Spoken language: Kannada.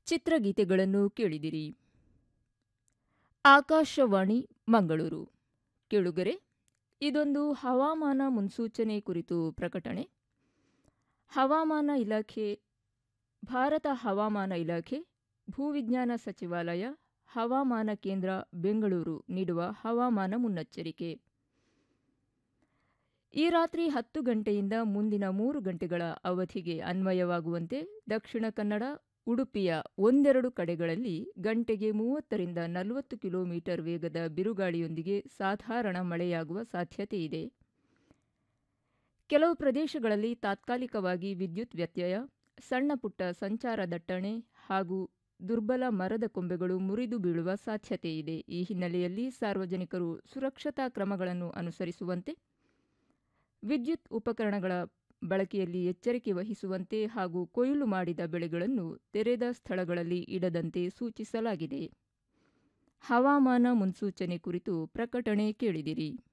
ಚಿತ್ರಗೀತೆಗಳನ್ನು ಕೇಳಿದಿರಿ ಆಕಾಶವಾಣಿ ಮಂಗಳೂರು ಕೇಳುಗರೆ ಇದೊಂದು ಹವಾಮಾನ ಮುನ್ಸೂಚನೆ ಕುರಿತು ಪ್ರಕಟಣೆ ಹವಾಮಾನ ಇಲಾಖೆ ಭಾರತ ಹವಾಮಾನ ಇಲಾಖೆ ಭೂವಿಜ್ಞಾನ ಸಚಿವಾಲಯ ಹವಾಮಾನ ಕೇಂದ್ರ ಬೆಂಗಳೂರು ನೀಡುವ ಹವಾಮಾನ ಮುನ್ನೆಚ್ಚರಿಕೆ ಈ ರಾತ್ರಿ ಹತ್ತು ಗಂಟೆಯಿಂದ ಮುಂದಿನ ಮೂರು ಗಂಟೆಗಳ ಅವಧಿಗೆ ಅನ್ವಯವಾಗುವಂತೆ ದಕ್ಷಿಣ ಕನ್ನಡ ಉಡುಪಿಯ ಒಂದೆರಡು ಕಡೆಗಳಲ್ಲಿ ಗಂಟೆಗೆ ಮೂವತ್ತರಿಂದ ನಲವತ್ತು ಕಿಲೋಮೀಟರ್ ವೇಗದ ಬಿರುಗಾಳಿಯೊಂದಿಗೆ ಸಾಧಾರಣ ಮಳೆಯಾಗುವ ಸಾಧ್ಯತೆಯಿದೆ ಕೆಲವು ಪ್ರದೇಶಗಳಲ್ಲಿ ತಾತ್ಕಾಲಿಕವಾಗಿ ವಿದ್ಯುತ್ ವ್ಯತ್ಯಯ ಸಣ್ಣ ಪುಟ್ಟ ಸಂಚಾರ ದಟ್ಟಣೆ ಹಾಗೂ ದುರ್ಬಲ ಮರದ ಕೊಂಬೆಗಳು ಮುರಿದು ಬೀಳುವ ಸಾಧ್ಯತೆಯಿದೆ ಈ ಹಿನ್ನೆಲೆಯಲ್ಲಿ ಸಾರ್ವಜನಿಕರು ಸುರಕ್ಷತಾ ಕ್ರಮಗಳನ್ನು ಅನುಸರಿಸುವಂತೆ ವಿದ್ಯುತ್ ಉಪಕರಣಗಳ ಬಳಕೆಯಲ್ಲಿ ಎಚ್ಚರಿಕೆ ವಹಿಸುವಂತೆ ಹಾಗೂ ಕೊಯ್ಲು ಮಾಡಿದ ಬೆಳೆಗಳನ್ನು ತೆರೆದ ಸ್ಥಳಗಳಲ್ಲಿ ಇಡದಂತೆ ಸೂಚಿಸಲಾಗಿದೆ ಹವಾಮಾನ ಮುನ್ಸೂಚನೆ ಕುರಿತು ಪ್ರಕಟಣೆ ಕೇಳಿದಿರಿ